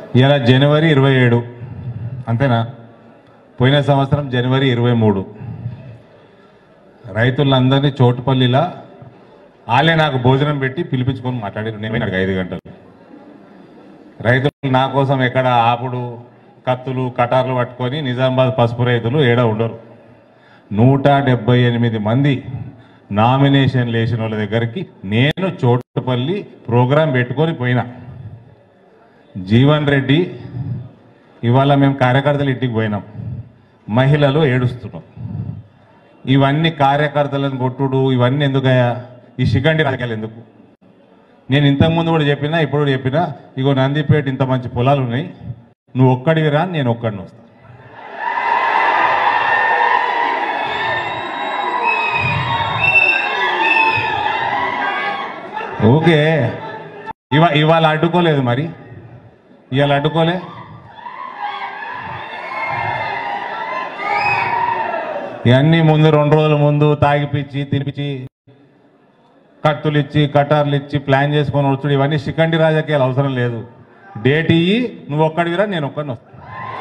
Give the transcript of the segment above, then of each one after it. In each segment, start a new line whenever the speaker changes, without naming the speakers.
ఇలా జనవరి ఇరవై ఏడు అంతేనా పోయిన సంవత్సరం జనవరి ఇరవై మూడు రైతులందరినీ చోటుపల్లిలా వాళ్ళే నాకు భోజనం పెట్టి పిలిపించుకొని మాట్లాడారు నేను నాకు ఐదు గంటలు రైతులు నా కోసం ఎక్కడ ఆపుడు కత్తులు కటార్లు పట్టుకొని నిజామాబాద్ పసుపు రైతులు ఏడ ఉండరు నూట డెబ్బై ఎనిమిది మంది నామినేషన్ లేచిన వాళ్ళ దగ్గరికి నేను చోటుపల్లి ప్రోగ్రాం పెట్టుకొని పోయినా జీవన్ రెడ్డి ఇవాళ మేము కార్యకర్తలు ఇంటికి పోయినాం మహిళలు ఏడుస్తున్నాం ఇవన్నీ కార్యకర్తలను కొట్టుడు ఇవన్నీ ఎందుకయ్యా ఈ శిఖండి రాజకీయాలు ఎందుకు నేను ఇంతకుముందు కూడా చెప్పినా ఇప్పుడు కూడా చెప్పినా ఇగో నందిపేట ఇంత మంచి పొలాలు ఉన్నాయి నువ్వు ఒక్కడివి రా నేను ఒక్కడిని వస్తా ఓకే ఇవా ఇవాళ అడ్డుకోలేదు మరి ఇవాళ అడ్డుకోలే ఇవన్నీ ముందు రెండు రోజుల ముందు తాగిపిచ్చి తినిపించి కత్తులు ఇచ్చి కటార్లు ఇచ్చి ప్లాన్ చేసుకొని వచ్చుడు ఇవన్నీ శిఖండి రాజకీయాలు అవసరం లేదు డేట్ ఇయ్యి నువ్వు ఒక్కడివిరా నేను ఒక్కడిని వస్తా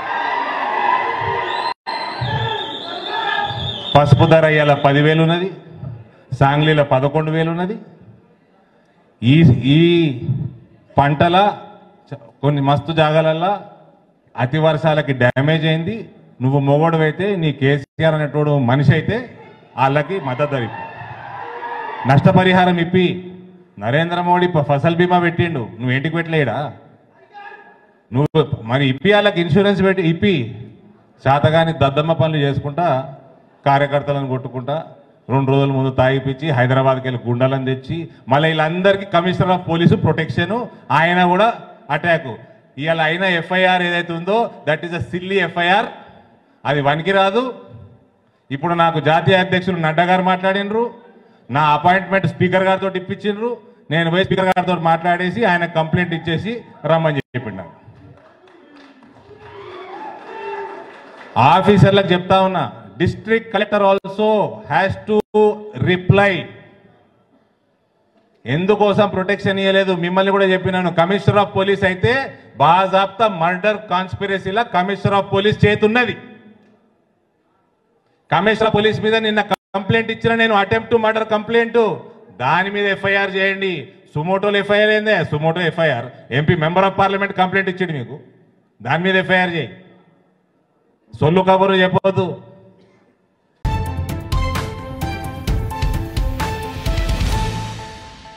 పసుపు ధర ఇవాళ పదివేలు ఉన్నది సాంగ్లీలో పదకొండు వేలు ఉన్నది ఈ ఈ పంటల చ- కొన్ని మస్తు జాగాలల్లో అతి వర్షాలకి డ్యామేజ్ అయింది నువ్వు మొగోడు అయితే నీ కేసీఆర్ అనేటోడు మనిషి అయితే వాళ్ళకి మద్దతు ధర ఇప్పు. నష్టపరిహారం ఇప్పి నరేంద్ర మోడీ ప- ఫసల్ బీమా పెట్టిండు నువ్వు ఏంటికి పెట్టలేడా నువ్వు మరి ఇప్పి వాళ్ళకి ఇన్సూరెన్స్ పెట్టి ఇప్పి శాతగాని దద్దమ్మ పనులు చేసుకుంటా కార్యకర్తలను కొట్టుకుంటా రెండు రోజుల ముందు తాగిపిచ్చి హైదరాబాద్కి వెళ్ళి గుండాలను తెచ్చి మళ్ళీ వీళ్ళందరికీ కమిషనర్ ఆఫ్ పోలీసు ప్రొటెక్షన్ ఆయన కూడా అటాక్ ఇవాళ అయిన ఎఫ్ఐఆర్ ఏదైతే ఉందో that is a silly FIR అది వనికి రాదు ఇప్పుడు నాకు జాతీయ అధ్యక్షులు నడ్డా గారు మాట్లాడినరు నా అపాయింట్మెంట్ స్పీకర్ గారితో ఇప్పించిండ్రు నేను పోయి స్పీకర్ గారితో మాట్లాడేసి ఆయన కంప్లైంట్ ఇచ్చేసి రమ్మని చెప్పిండు నాకు. ఆఫీసర్లకు చెప్తా ఉన్నా district collector also has to reply ఎందుకోసం ప్రొటెక్షన్ ఇవ్వలేదు మిమ్మల్ని కూడా చెప్పినాను కమిషనర్ ఆఫ్ పోలీస్ అయితే బాజాబ్తా మర్డర్ కాన్స్పిరసీలా కమిషనర్ ఆఫ్ పోలీస్ చేతున్నది కమిషనర్ ఆఫ్ పోలీస్ మీద నిన్న కంప్లైంట్ ఇచ్చిన నేను అటెంప్ట్ టు మర్డర్ కంప్లైంట్ దాని మీద ఎఫ్ఐఆర్ చేయండి సుమోటోలో ఎఫ్ఐఆర్ ఏందే suo motu FIR MP member of parliament complaint ఇచ్చిండు మీకు దాని మీద ఎఫ్ఐఆర్ చేయి సొల్లు కబురు చెప్పవద్దు